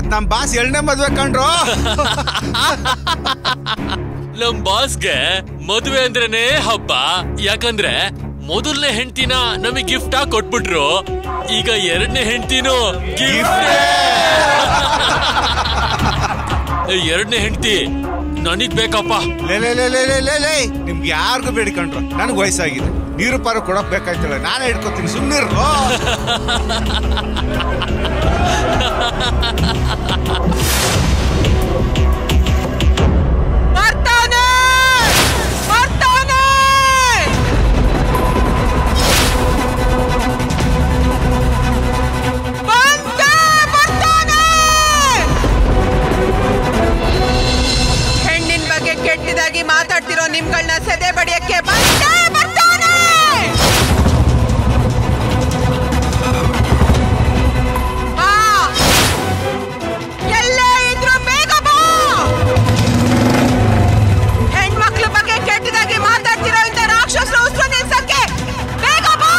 ನಮ್ ಬಾಸ್ ಎಳ್ನೇ ಮದ್ವೆ ಕಂಡ್ರು ನಮ್ ಬಾಸ್ಗೆ ಮದುವೆ ಅಂದ್ರೇನೆ ಹಬ್ಬ ಯಾಕಂದ್ರೆ ಮೊದಲನೇ ಹೆಂಡತಿನ ನಮಗೆ ಗಿಫ್ಟ್ ಆಗಿ ಕೊಟ್ಬಿಟ್ರು ಈಗ ಎರಡನೇ ಹೆಂಡತಿನೂ ಎರಡನೇ ಹೆಂಡತಿ ನನಗ್ ಬೇಕಪ್ಪ ಲೇ ಲೇ ಲೇ ಲೇ ಲೇ ಲೇ ಲೇ ನಿಮ್ಗೆ ಯಾರಿಗೂ ಬೇಡಿ ಕಂಡ್ರು ನನಗೆ ವಯಸ್ಸಾಗಿದೆ ನೀರು ಪಾರು ಕೊಡಕ್ ಬೇಕಾಯ್ತಲ್ಲ ನಾನೇ ಹಿಡ್ಕೊತೀನಿ ಸುಮ್ಮನಿರು ಬರ್ತಾನೆ ಬರ್ತಾನೆ ಬಂದೆ ಬರ್ತಾನೆ ಹೆಣ್ಣಿನ ಬಗ್ಗೆ ಕೆಟ್ಟದಾಗಿ ಮಾತಾಡ್ತಿರೋ ನಿಮ್ಗಳನ್ನ ಸೆದೆ ಬಡಿಯಕ್ಕೆ ಬಂದೆ ಬರ್ತಾನೆ ಬಾ ಎಲ್ಲೇ ಇದ್ರು ಬೇಗ ಬಾ ಹೆಣ್ಮಕ್ಳ ಬಗ್ಗೆ ಕೆಟ್ಟದಾಗಿ ಮಾತಾಡ್ತಿರೋ ಇಂಥ ರಾಕ್ಷಸರ ಉಸ್ರು ನಿಲ್ಸಕ್ಕೆ ಬೇಗ ಬಾ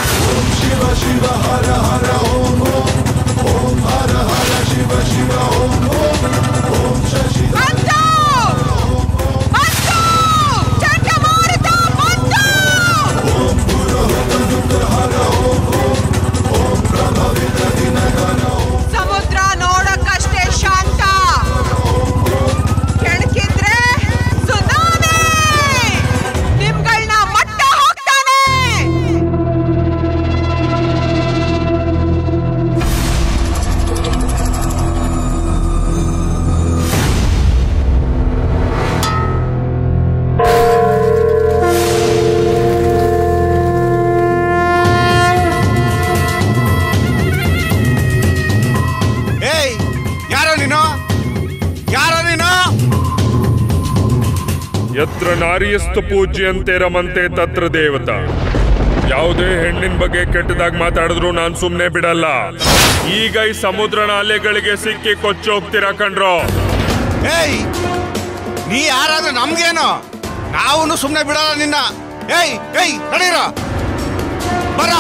ಬಂತು! ಬಂತು! ಚಂಡಮಾರುತ ಬಂತು! ಸಮುದ್ರ ನೋಡಕ್ಕಷ್ಟೇ ಶಾಂತ ಕೆಣಕಿದ್ರೆ ಸುನಾಮಿ ನಿಮ್ಗಳನ್ನ ಮಟ್ಟ ಹೋಗ್ತಾನೆ ಏಯ್ ಯಾರೋ ನೀನು ಯಾರೋ ನೀನು ಯತ್ರ ನಾರಿಯಸ್ತು ಪೂಜ್ಯಂತೆ ರಮಂತೆ ತತ್ರ ದೇವತ ಯಾವುದೇ ಹೆಣ್ಣಿನ ಬಗ್ಗೆ ಕೆಟ್ಟದಾಗಿ ಮಾತಾಡಿದ್ರು ನಾನ್ ಸುಮ್ನೆ ಬಿಡಲ್ಲ ಈಗ ಈ ಸಮುದ್ರನ ಅಲೆಗಳಿಗೆ ಸಿಕ್ಕಿ ಕೊಚ್ಚೋಗ್ತೀರಾ ಕಣ್ರೋ ಏಯ್ ನೀ ಯಾರಾದ್ರೂ ನಮ್ಗೇನು ನಾವು ಸುಮ್ಮನೆ ಬಿಡಲ್ಲ ನಿನ್ನ ಏಯ್ ಏಯ್ ನಡೀರ ಬರ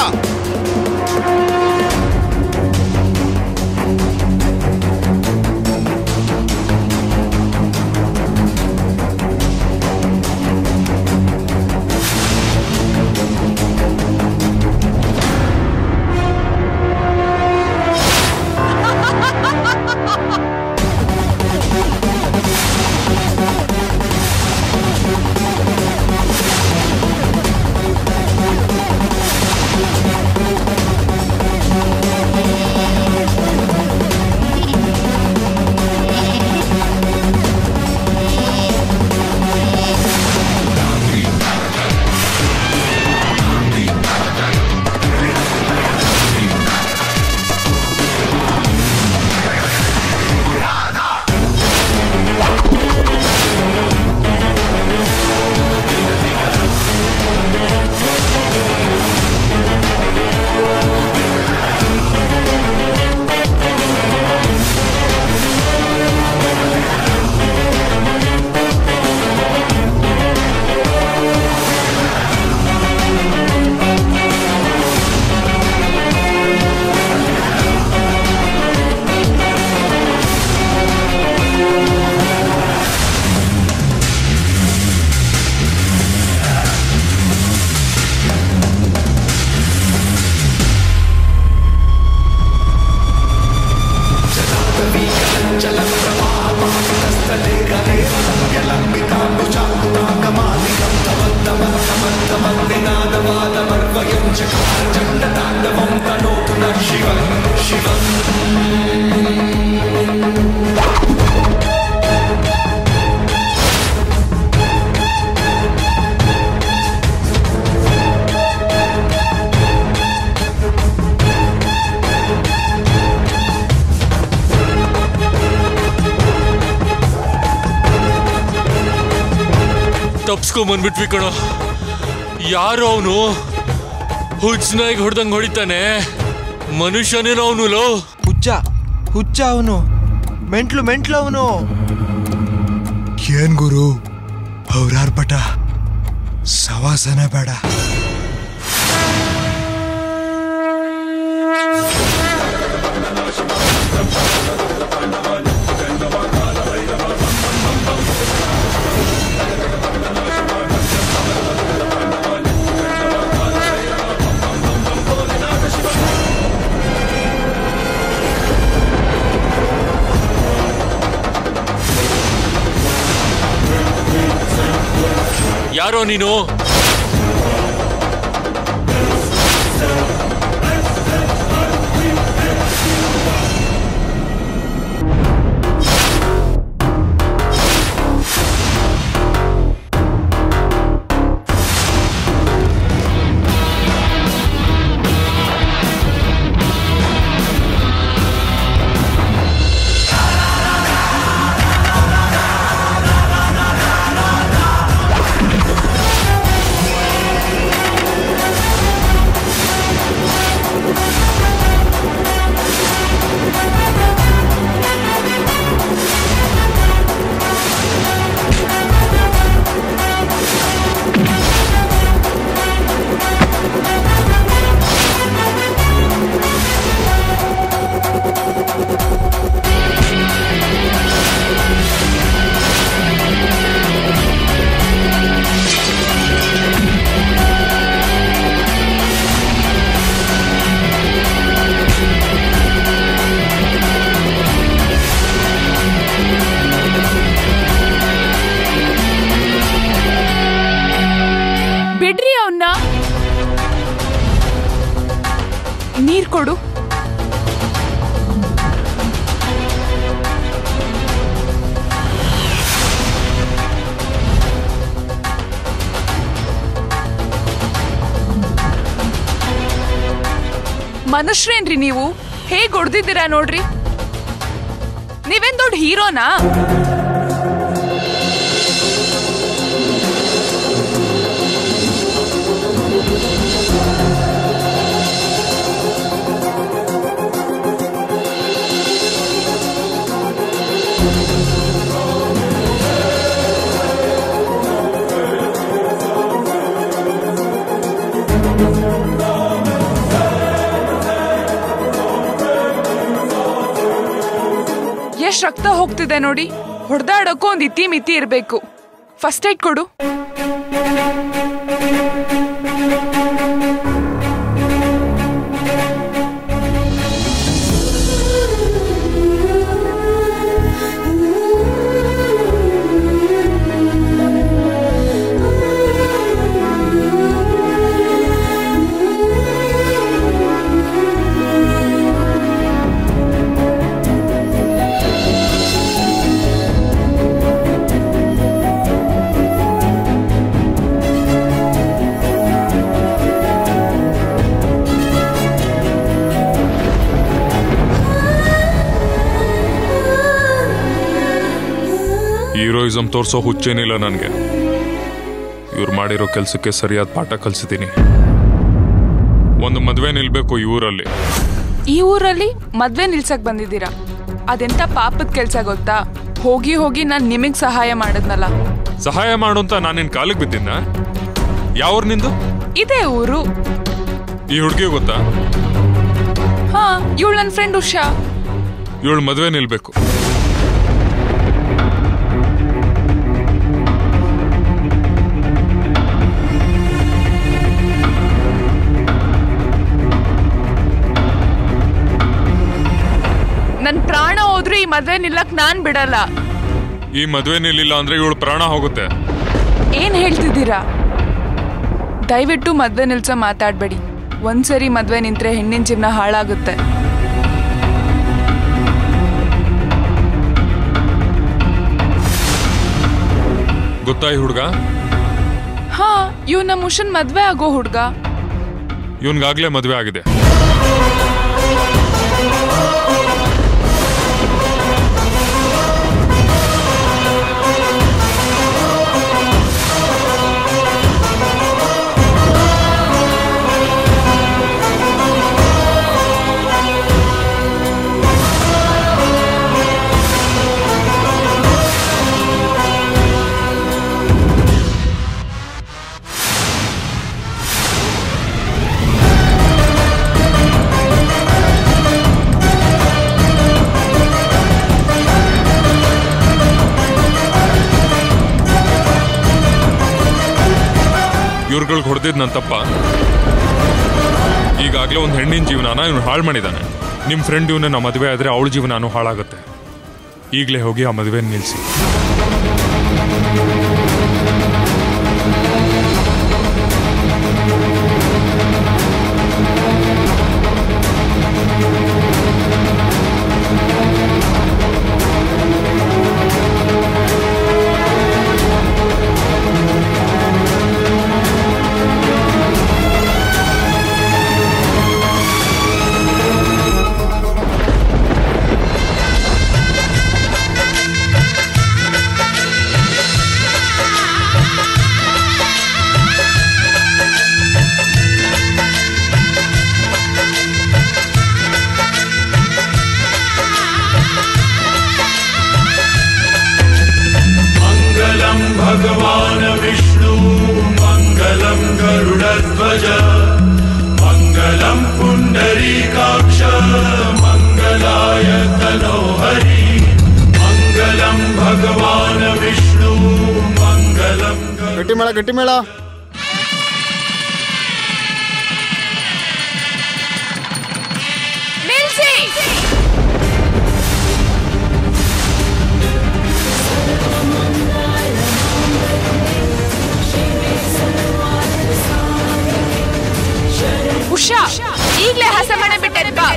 ತಪ್ಸ್ಕೊಂಬಂದ್ಬಿಟ್ವಿ ಕಣೋ ಯಾರು ಅವನು ಹುಚ್ಚನಾಗಿ ಹೊಡ್ದಂಗ್ ಹೊಡಿತಾನೆ ಮನುಷ್ಯನೇನೋ ಅವನು ಲೋ ಹುಚ್ಚ ಹುಚ್ಚ ಅವನು ಮೆಂಟ್ಲು ಮೆಂಟ್ಲು ಅವನು ಏನ್ ಗುರು ಅವ್ರಾರ್ಪಟ ಸವಾಸನೆ ಬೇಡ ಬಾರೋ ನೀನು ಬಿಡ್ರಿ ಅವನ್ನ ನೀರ್ ಕೊಡು ಮನುಷ್ಯರೇನ್ರಿ ನೀವು ಹೇಗ್ ಹೊಡ್ದಿದ್ದೀರಾ ನೋಡ್ರಿ ನೀವೇನ್ ದೊಡ್ಡ ಹೀರೋನಾ ಎಷ್ಟ್ ರಕ್ತ ಹೋಗ್ತಿದೆ ನೋಡಿ ಹೊಡೆದಾಡಕ್ಕೂ ಒಂದ್ ಇತಿ ಮಿತಿ ಇರ್ಬೇಕು ಫಸ್ಟ್ ಏಡ್ ಕೊಡು ಹೀರೋಯಿಸಮ್ ತೋರ್ಸೋ ಹುಚ್ಚೇನಿಲ್ಲ ನನಗೆ ಇವ್ರು ಮಾಡಿರೋ ಕೆಲಸಕ್ಕೆ ಸರಿಯಾದ ಪಾಠ ಕಲಿಸಿದ್ದೀನಿ ಒಂದು ಮದುವೆ ನಿಲ್ಬೇಕು ಈ ಊರಲ್ಲಿ ಈ ಊರಲ್ಲಿ ಮದ್ವೆ ನಿಲ್ಸಕ್ ಬಂದಿದ್ದೀರಾ ಅದೆಂತ ಪಾಪದ ಕೆಲ್ಸ ಗೊತ್ತಾ ಹೋಗಿ ಹೋಗಿ ನಾನ್ ನಿಮಗ್ ಸಹಾಯ ಮಾಡದ್ನಲ್ಲ ಸಹಾಯ ಮಾಡು ಅಂತ ನಾನು ನಿನ್ ಕಾಲಿಗೆ ಬಿದ್ದಿದ್ನ ಯಾವ ಊರ್ ನಿಂದು ಇದೇ ಊರು ಈ ಹುಡುಗಿ ಗೊತ್ತಾ ಹಾ ಇವಳು ನನ್ನ ಫ್ರೆಂಡ್ ಉಷಾ ಇವಳು ಮದುವೆ ನಿಲ್ಬೇಕು ನನ್ ಪ್ರಾಣ ಹೋದ್ರು ಈ ಮದ್ವೆ ನಿಲ್ಲಕ್ ನಾನ್ ಬಿಡಲ್ಲ ಈ ಮದುವೆ ನಿಲ್ಲಿಲ್ಲ ಅಂದ್ರೆ ಇವಳು ಪ್ರಾಣ ಹೋಗುತ್ತೆ ಏನ್ ಹೇಳ್ತಿದ್ದೀರಾ ದಯವಿಟ್ಟು ಮದ್ವೆ ನಿಲ್ಸ ಮಾತಾಡ್ಬೇಡಿ ಒಂದ್ಸರಿ ಮದ್ವೆ ನಿಂತ್ರೆ ಹೆಣ್ಣಿನ ಜೀವನ ಹಾಳಾಗುತ್ತೆ ಗೊತ್ತಾ ಈ ಹುಡುಗ ಹಾ ಇವ್ ನಮ್ಮ ಉಷನ್ ಮದ್ವೆ ಆಗೋ ಹುಡ್ಗ ಇವನ್ಗಾಗ್ಲೇ ಮದುವೆ ಆಗಿದೆ ಇವ್ರುಗಳ್ಗೆ ಹೊಡೆದಿದ್ ನನ್ನ ತಪ್ಪ ಈಗಾಗಲೇ ಒಂದು ಹೆಣ್ಣಿನ ಜೀವನನ ಇವನು ಹಾಳು ಮಾಡಿದ್ದಾನೆ ನಿಮ್ಮ ಫ್ರೆಂಡ್ ಇವನ್ನ ನಮ್ಮ ಮದುವೆ ಆದರೆ ಅವಳ ಜೀವನನೂ ಹಾಳಾಗುತ್ತೆ ಈಗಲೇ ಹೋಗಿ ಆ ಮದುವೆ ನಿಲ್ಲಿಸಿ ಮೇಳ ಗಟ್ಟಿ ಮೇಳ ನಿಲ್ಸಿ ಉಷಾ ಈಗ್ಲೇ ಹಸಮಣೆ ಬಿಟ್ಟೆದ್ ಬಾ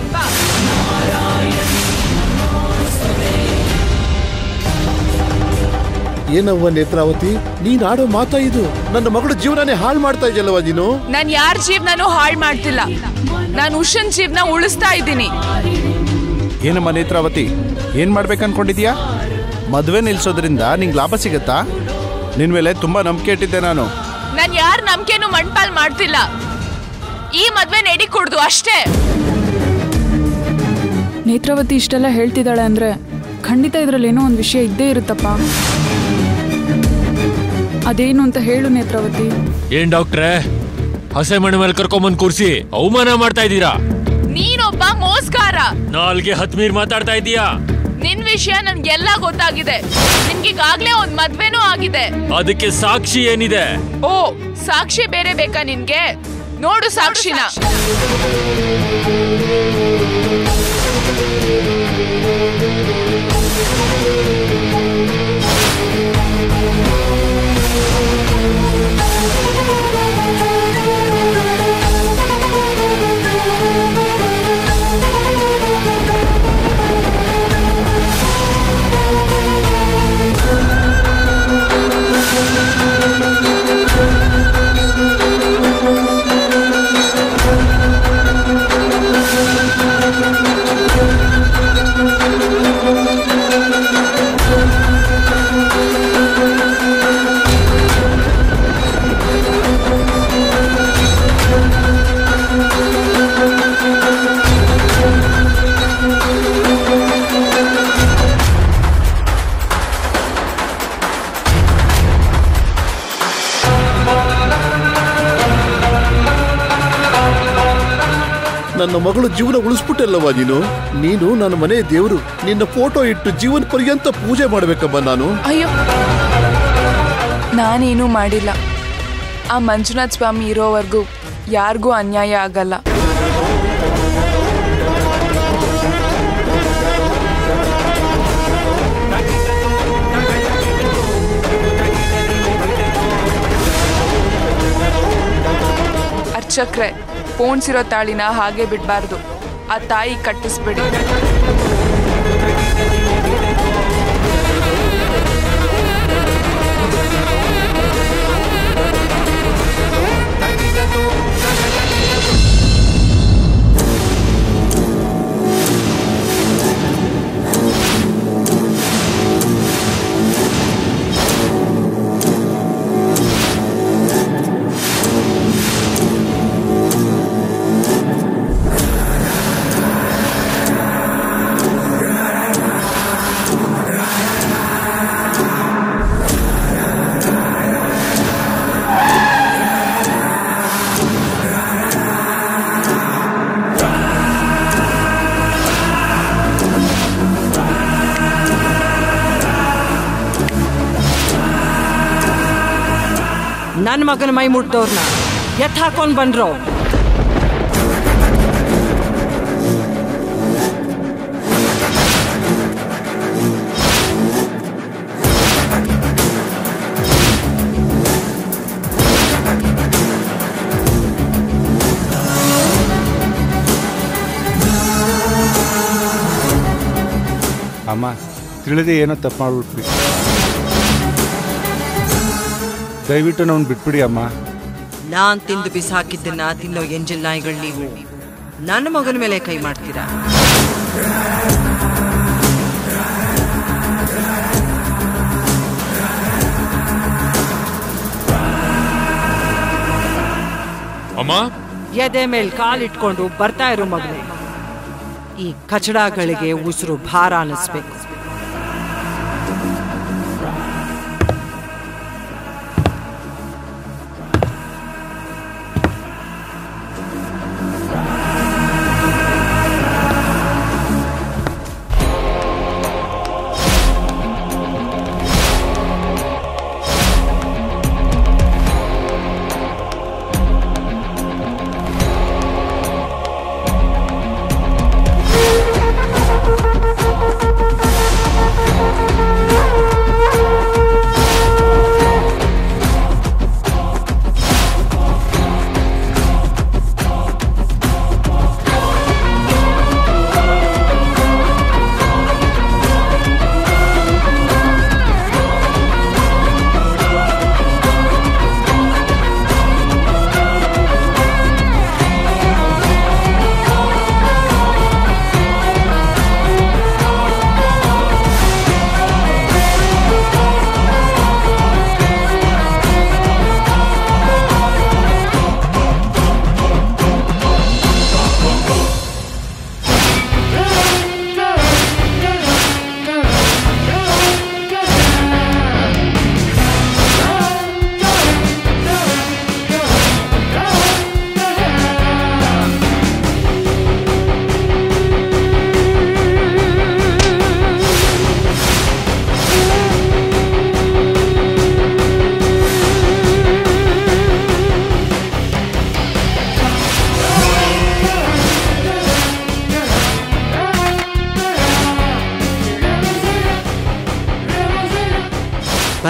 ಏನವ್ವ ನೇತ್ರಾವತಿ ನೀನ್ ಆಡೋ ಮಾತಾ ಇದು ನನ್ನ ಮಗಳ ಜೀವನನೇ ಹಾಳು ಮಾಡ್ತಾ ಇದೆಯಲ್ಲವ ನೀನು ನಾನ್ ಯಾರ ಜೀವನನೂ ಹಾಳು ಮಾಡ್ತಿಲ್ಲ ನಾನು ಉಷನ್ ಜೀವನ ಉಳಿಸ್ತಾ ಇದ್ದೀನಿ ಏನಮ್ಮ ನೇತ್ರಾವತಿ ಏನ್ ಮಾಡ್ಬೇಕು ಅನ್ಕೊಂಡಿದ್ಯಾ ಮದುವೆ ನಿಲ್ಸೋದ್ರಿಂದ ನಿಂಗೆ ಲಾಭ ಸಿಗತ್ತಾ ನಿನ್ ಮೇಲೆ ತುಂಬಾ ನಂಬಿಕೆ ಇಟ್ಟಿದ್ದೆ ನಾನು ನಾನ್ ಯಾರ ನಂಬಿಕೆನು ಮಣ್ಪಾಲ್ ಮಾಡ್ತಿಲ್ಲ ಈ ಮದ್ವೆ ನಡಿ ಕುಡ್ದು ಅಷ್ಟೇ ನೇತ್ರಾವತಿ ಇಷ್ಟೆಲ್ಲ ಹೇಳ್ತಿದ್ದಾಳೆ ಅಂದ್ರೆ ಖಂಡಿತ ಇದ್ರಲ್ಲಿ ಏನೋ ಒಂದು ವಿಷಯ ಇದ್ದೇ ಇರುತ್ತಪ್ಪ ಅದೇನು ಅಂತ ಹೇಳು ನೇತ್ರಾವತಿ ಏನ್ ಡಾಕ್ಟ್ರೆ ಹಸೆ ಮನೆ ಮೇಲೆ ಕರ್ಕೊಂಬಂದ್ ಕೂರ್ಸಿ ಅವಮಾನ ಮಾಡ್ತಾ ಇದ್ದೀರಾ ನೀನೊಬ್ಬ ಮೋಸ್ಗಾರ ನಾಲ್ಗೆ ಹತ್ ಮೀರ್ ಮಾತಾಡ್ತಾ ಇದೀಯಾ ನಿನ್ ವಿಷಯ ನನ್ಗೆಲ್ಲ ಗೊತ್ತಾಗಿದೆ ನಿನ್ಗೀಗಾಗ್ಲೇ ಒಂದ್ ಮದ್ವೆನೂ ಆಗಿದೆ ಅದಕ್ಕೆ ಸಾಕ್ಷಿ ಏನಿದೆ ಓ ಸಾಕ್ಷಿ ಬೇರೆ ಬೇಕಾ ನಿನ್ಗೆ ನೋಡು ಸಾಕ್ಷಿನ ನನ್ನ ಮಗಳು ಜೀವನ ಉಳಿಸ್ಬಿಟ್ಟಲ್ಲವ ನೀನು ನೀನು ನನ್ನ ಮನೆ ದೇವರು ನಿನ್ನ ಫೋಟೋ ಇಟ್ಟು ಜೀವನ ಪರ್ಯಂತ ಪೂಜೆ ಮಾಡ್ಬೇಕಮ್ಮ ನಾನು ಅಯ್ಯೋ ನಾನೇನೂ ಮಾಡಿಲ್ಲ ಆ ಮಂಜುನಾಥ್ ಸ್ವಾಮಿ ಇರೋವರೆಗೂ ಯಾರಿಗೂ ಅನ್ಯಾಯ ಆಗಲ್ಲ ಅರ್ಚಕ್ರೆ ಪೋಣ್ಸಿರೋ ತಾಳಿನ ಹಾಗೆ ಬಿಡಬಾರ್ದು ಆ ತಾಯಿ ಕಟ್ಟಿಸ್ಬಿಡಿ ನನ್ನ ಮಗನ ಮೈ ಮುಟ್ದವ್ರನ್ನ ಎತ್ ಹಾಕೊಂಡ್ ಬಂದ್ರು ಅಮ್ಮ ತಿಳಿದೇ ಏನೋ ತಪ್ಪು ಮಾಡ್ಬಿಟ್ವಿ ದಯವಿಟ್ಟು ನಾವು ಬಿಟ್ಬಿಡಿ ಅಮ್ಮ ನಾನ್ ತಿಂದು ಬಿಸಾಕಿದ್ದನ್ನ ತಿನ್ನೋ ಎಂಜಲ್ ನಾಯಿಗಳು ನೀವು ನನ್ನ ಮಗನ ಮೇಲೆ ಕೈ ಮಾಡ್ತೀರಾ ಅಮ್ಮ ಎದೆ ಮೇಲ್ ಕಾಲಿಟ್ಕೊಂಡು ಬರ್ತಾ ಇರೋ ಮಗನೇ ಈ ಕಚಡಗಳಿಗೆ ಉಸಿರು ಭಾರ ಅನ್ನಿಸ್ಬೇಕು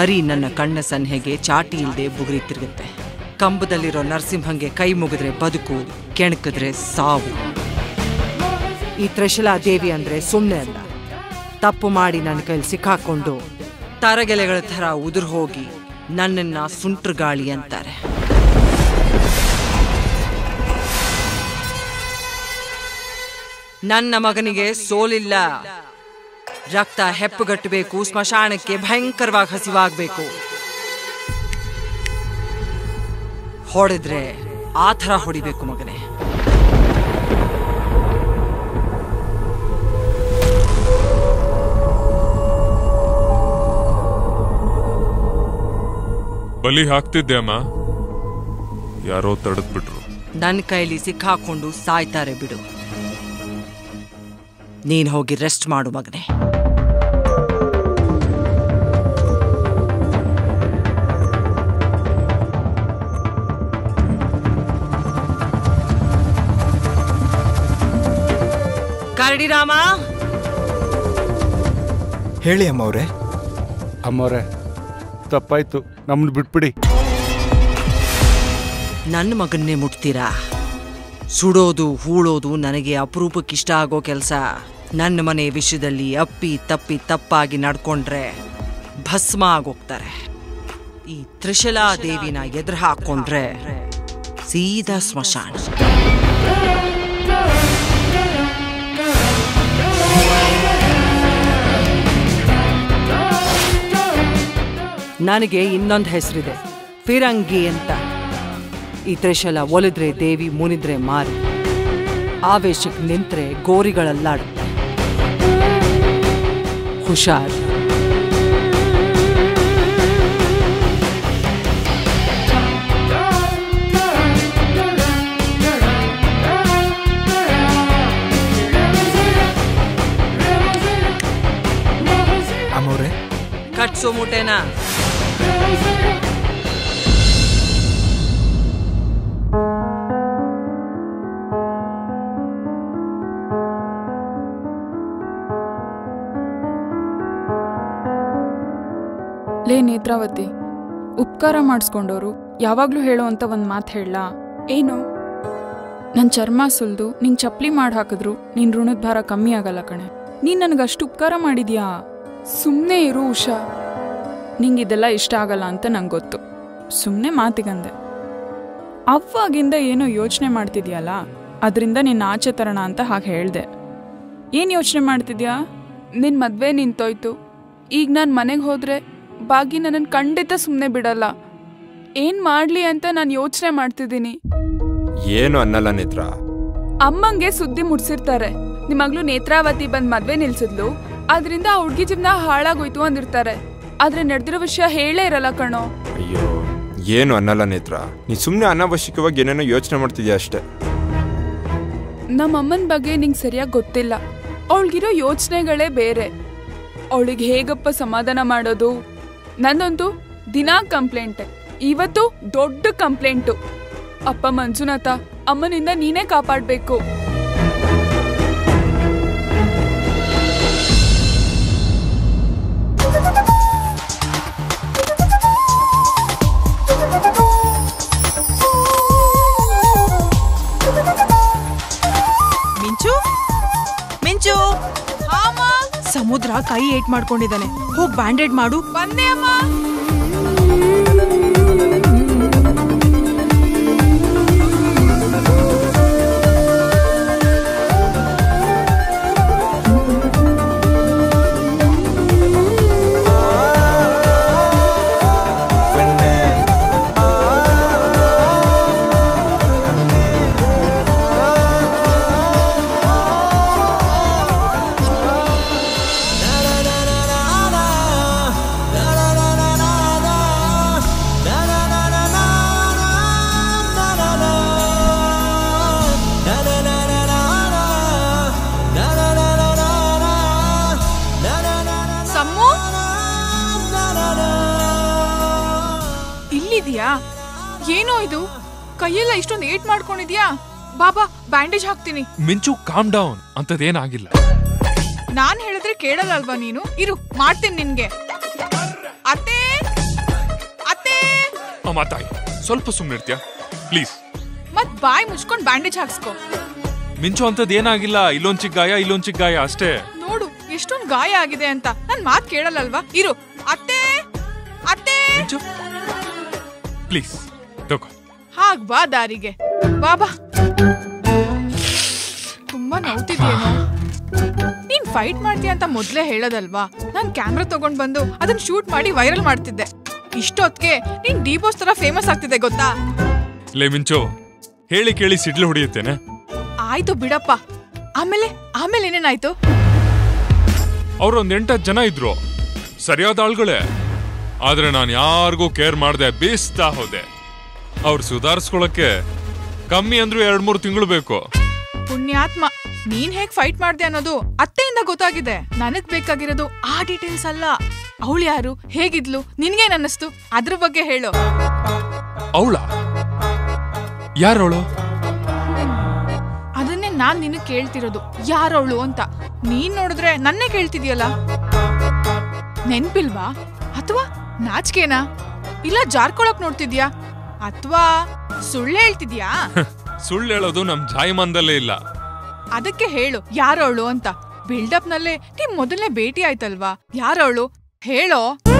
ನರಿ ನನ್ನ ಕಣ್ಣ ಸನ್ನೆಗೆ ಚಾಟಿ ಇಲ್ಲದೆ ಬುಗುರಿ ತಿರುಗುತ್ತೆ ಕಂಬದಲ್ಲಿರೋ ನರಸಿಂಹಂಗೆ ಕೈ ಮುಗಿದ್ರೆ ಬದುಕು ಕೆಣಕಿದ್ರೆ ಸಾವು ಈ ತ್ರಿಶಲಾ ದೇವಿ ಅಂದ್ರೆ ಸುಮ್ಮನೆ ಅಲ್ಲ ತಪ್ಪು ಮಾಡಿ ನನ್ನ ಕೈಲಿ ಸಿಕ್ಕಾಕೊಂಡು ತರಗೆಲೆಗಳ ಥರ ಉದುರು ಹೋಗಿ ನನ್ನನ್ನ ಸುಂಟ್ರು ಗಾಳಿ ಅಂತಾರೆ ನನ್ನ ಮಗನಿಗೆ ಸೋಲಿಲ್ಲ ರಕ್ತ ಹೆಪ್ಪುಗಟ್ಟಬೇಕು ಸ್ಮಶಾನಕ್ಕೆ ಭಯಂಕರವಾಗಿ ಹಸಿವಾಗಬೇಕು ಹೊಡೆದ್ರೆ ಆ ಥರ ಹೊಡಿಬೇಕು ಮಗನೇ ಬಲಿ ಹಾಕ್ತಿದ್ದೆ ಅಮ್ಮ ಯಾರೋ ತಡೆದ್ಬಿಟ್ರು ನನ್ನ ಕೈಲಿ ಸಿಕ್ಕಾಕೊಂಡು ಸಾಯ್ತಾರೆ ಬಿಡು ನೀನ್ ಹೋಗಿ ರೆಸ್ಟ್ ಮಾಡು ಮಗನೇ ಕರಡಿರಾಮ ಹೇಳಿ ಅಮ್ಮವ್ರೆ ಅಮ್ಮವ್ರೆ ತಪ್ಪಾಯ್ತು ನಮ್ದು ಬಿಟ್ಬಿಡಿ ನನ್ನ ಮಗನ್ನೇ ಮುಟ್ತೀರಾ ಸುಡೋದು ಹೂಳೋದು ನನಗೆ ಅಪರೂಪಕ್ಕಿಷ್ಟ ಆಗೋ ಕೆಲಸ ನನ್ನ ಮನೆ ವಿಷಯದಲ್ಲಿ ಅಪ್ಪಿ ತಪ್ಪಿ ತಪ್ಪಾಗಿ ನಡ್ಕೊಂಡ್ರೆ ಭಸ್ಮ ಆಗೋಗ್ತಾರೆ ಈ ತ್ರಿಶಲಾ ದೇವಿನ ಎದುರು ಹಾಕೊಂಡ್ರೆ ಸೀದಾ ಸ್ಮಶಾನ ನನಗೆ ಇನ್ನೊಂದು ಹೆಸರಿದೆ ಫಿರಂಗಿ ಅಂತ ಈ ತ್ರಿಶಲ ಒಲಿದ್ರೆ ದೇವಿ ಮುನಿದ್ರೆ ಮಾರಿ ಆವೇಶಕ್ಕೆ ನಿಂತ್ರೆ ಗೋರಿಗಳಲ್ಲಾಡುತ್ತೆ ಹುಷಾರ್ ಅಮ್ಮವ್ರೆ ಕಟ್ಸೋ ಮುಟೆನಾ ಲೇ ನೇತ್ರಾವತಿ ಉಪಕಾರ ಮಾಡಿಸ್ಕೊಂಡವರು ಯಾವಾಗಲೂ ಹೇಳೋ ಅಂತ ಒಂದು ಮಾತು ಹೇಳಲ್ಲ ಏನು ನನ್ನ ಚರ್ಮ ಸುಲ್ದು ನಿಂಗೆ ಚಪ್ಪಲಿ ಮಾಡಿ ಹಾಕಿದ್ರು ನಿನ್ನ ಋಣದ ಭಾರ ಕಮ್ಮಿ ಆಗಲ್ಲ ಕಣೆ ನೀನು ನನಗಷ್ಟು ಉಪಕಾರ ಮಾಡಿದ್ಯಾ ಸುಮ್ಮನೆ ಇರು ಉಷಾ ನಿಂಗೆ ಇದೆಲ್ಲ ಇಷ್ಟ ಆಗಲ್ಲ ಅಂತ ನಂಗೆ ಗೊತ್ತು ಸುಮ್ಮನೆ ಮಾತಿಗಂದೆ ಅವಾಗಿಂದ ಏನೋ ಯೋಚನೆ ಮಾಡ್ತಿದ್ಯಲ್ಲ ಅದರಿಂದ ನಿನ್ನ ಆಚೆ ತರೋಣ ಅಂತ ಹಾಗೆ ಹೇಳ್ದೆ ಏನು ಯೋಚನೆ ಮಾಡ್ತಿದ್ಯಾ ನಿನ್ ಮದ್ವೆ ನಿಂತೋಯ್ತು ಈಗ ನಾನು ಮನೆಗೆ ಹೋದ್ರೆ ಬಾಗಿ ನನ್ನನ್ನು ಖಂಡಿತ ಸುಮ್ಮನೆ ಬಿಡಲ್ಲ ಏನ್ ಮಾಡ್ಲಿ ಅಂತ ನಾನು ಯೋಚನೆ ಮಾಡ್ತಿದ್ದೀನಿ ಏನು ಅನ್ನಲ್ಲ ನೇತ್ರ ಅಮ್ಮಂಗೆ ಸುದ್ದಿ ಮುಡ್ಸಿರ್ತಾರೆ ನಿಮ್ ಮಗ್ಳು ನೇತ್ರಾವತಿ ಬಂದ್ ಮದ್ವೆ ನಿಲ್ಸಿದ್ಲು ಅದರಿಂದ ಆ ಹುಡ್ಗಿ ಜೀವನ ಹಾಳಾಗೋಯ್ತು ಅಂದಿರ್ತಾರೆ ಆದ್ರೆ ನಡೆದಿರೋ ವಿಷಯ ಹೇಳೇ ಇರಲ್ಲ ಕಣೋ ಅಯ್ಯೋ ಏನು ಅನ್ನಲ್ಲ ನೇತ್ರ ನೀ ಸುಮ್ಮನೆ ಅನಾವಶ್ಯಕವಾಗಿ ಏನೇನೋ ಯೋಚನೆ ಮಾಡ್ತಿದ್ಯಾ ಅಷ್ಟೇ ನಮ್ಮ ಅಮ್ಮನ ಬಗ್ಗೆ ನಿಂಗೆ ಸರಿಯಾಗಿ ಗೊತ್ತಿಲ್ಲ ಅವಳಿಗಿರೋ ಯೋಚನೆಗಳೇ ಬೇರೆ ಅವಳಿಗೆ ಹೇಗಪ್ಪ ಸಮಾಧಾನ ಮಾಡೋದು ನಂದೊಂದು ದಿನಾ ಕಂಪ್ಲೇಂಟೆ ಇವತ್ತು ದೊಡ್ಡ ಕಂಪ್ಲೇಂಟು ಅಪ್ಪ ಮಂಜುನಾಥ ಅಮ್ಮನಿಂದ ನೀನೇ ಕಾಪಾಡ್ಬೇಕು ಮಿಂಚು ಮಿಂಚು ಸಮುದ್ರ ಕೈ ಏಟ್ ಮಾಡ್ಕೊಂಡಿದ್ದಾನೆ ಹೋಗ್ ಬ್ಯಾಂಡೇಡ್ ಮಾಡು ಬಂದೆ ಅಮ್ಮ ಸಮ್ಮು ಇಲ್ಲಿದ್ಯಾ ಏನೋ ಇದು ಕೈಯೆಲ್ಲ ಇಷ್ಟೊಂದು ಏಟ್ ಮಾಡ್ಕೊಂಡಿದ್ಯಾ ಬಾಬಾ ಬ್ಯಾಂಡೇಜ್ ಹಾಕ್ತೀನಿ ಮಿಂಚು ಕಾಮ್ ಡೌನ್ ಅಂತದೇನಾಗಿಲ್ಲ ನಾನ್ ಹೇಳಿದ್ರೆ ಕೇಳಲ್ಲ ಅಲ್ವಾ ನೀನು ಇರು ಮಾಡ್ತೀನಿ ನಿನ್ಗೆ ಅತ್ತೆ ಮಾತಾಯಿ ಸ್ವಲ್ಪ ಸುಮ್ಮನಿರ್ತೀಯ ಪ್ಲೀಸ್ ಮತ್ ಬಾಯ್ ಮುಚ್ಕೊಂಡ್ ಬ್ಯಾಂಡೇಜ್ ಹಾಕ್ಸ್ಕೊ ಮಿಂಚು ಅಂತದ್ ಏನಾಗಿಲ್ಲ ಇಲ್ಲೊಂದ್ ಚಿಕ್ಕ ಗಾಯ ಇಲ್ಲೊಂದ್ ಚಿಕ್ಕ ಗಾಯ ಅಷ್ಟೇ ನೋಡು ಎಷ್ಟೊಂದ್ ಗಾಯ ಆಗಿದೆ ಅಂತ ನನ್ ಮಾತ್ ಕೇಳಲ್ಲಲ್ವಾ ಇರು ಅತ್ತೆ ಅತ್ತೆ ಮಿಂಚು ಪ್ಲೀಸ್ ತಗೋ ಹಾಗ್ ಬಾ ದಾರಿಗೆ ಬಾ ಬಾ ತುಂಬಾ ನೋವ್ತಿದ್ಯೇನೋ ನೀನ್ ಫೈಟ್ ಮಾಡ್ತೀಯ ಅಂತ ಮೊದ್ಲೇ ಹೇಳೋದಲ್ವಾ ನಾನ್ ಕ್ಯಾಮ್ರಾ ತಗೊಂಡ್ ಬಂದು ಅದನ್ನ ಶೂಟ್ ಮಾಡಿ ವೈರಲ್ ಮಾಡ್ತಿದ್ದೆ ಇಷ್ಟೊತ್ಗೆ ನೀನ್ ಡಿಬೋಸ್ ತರ ಫೇಮಸ್ ಆಗ್ತಿದೆ ಗೊತ್ತಾ ಲೇ ಮಿಂಚು ಹೇಳಿ ಕೇಳಿ ಸಿಡ್ಲು ಹೊಡಿಯುತ್ತೇನೆ ಆಯ್ತು ಬಿಡಪ್ಪ ಆಮೇಲೆ ಆಮೇಲೆ ಏನೇನಾಯ್ತು ಅವ್ರೊಂದ್ ಎಂಟತ್ತು ಜನ ಇದ್ರು ಸರಿಯಾದ ಆಳ್ಗಳೇ ಆದ್ರೆ ನಾನು ಯಾರಿಗೂ ಕೇರ್ ಮಾಡ್ದೆ ಬೇಯಿಸ್ತಾ ಹೋದೆ ಅವ್ರು ಸುಧಾರಿಸ್ಕೊಳಕ್ಕೆ ಕಮ್ಮಿ ಅಂದ್ರೂ ಎರಡ್ ಮೂರು ತಿಂಗಳು ಬೇಕು ಪುಣ್ಯಾತ್ಮ ನೀನ್ ಹೇಗ್ ಫೈಟ್ ಮಾಡ್ದೆ ಅನ್ನೋದು ಅತ್ತೆಯಿಂದ ಗೊತ್ತಾಗಿದೆ ನನಗ್ ಬೇಕಾಗಿರೋದು ಆ ಡೀಟೇಲ್ಸ್ ಅಲ್ಲ ಅವಳು ಯಾರು ಹೇಗಿದ್ಲು ನಿನ್ಗೇನ್ ಅನ್ನಿಸ್ತು ಅದ್ರ ಬಗ್ಗೆ ಹೇಳು ಅವಳ ಯಾರವಳು ಅದನ್ನೇ ನಾನ್ ನಿನ್ನ ಕೇಳ್ತಿರೋದು ಯಾರವಳು ಅಂತ ನೀನ್ ನೋಡಿದ್ರೆ ನನ್ನೇ ಕೇಳ್ತಿದ್ಯಲ್ಲ ನೆನ್ಪಿಲ್ವಾ ಅಥವಾ ನಾಚಿಕೆನಾ ಇಲ್ಲ ಜಾರ್ಕೊಳಕ್ ನೋಡ್ತಿದ್ಯಾ ಅಥವಾ ಸುಳ್ಳು ಹೇಳ್ತಿದ್ಯಾ ಸುಳ್ಳು ಹೇಳೋದು ನಮ್ ಜಾಯಮಾನದಲ್ಲೇ ಇಲ್ಲ ಅದಕ್ಕೆ ಹೇಳು ಯಾರವಳು ಅಂತ ಬಿಲ್ಡಪ್ ನಲ್ಲೇ ನಿಮ್ ಮೊದಲನೇ ಭೇಟಿ ಆಯ್ತಲ್ವಾ ಯಾರವಳು ಹೇಳೋ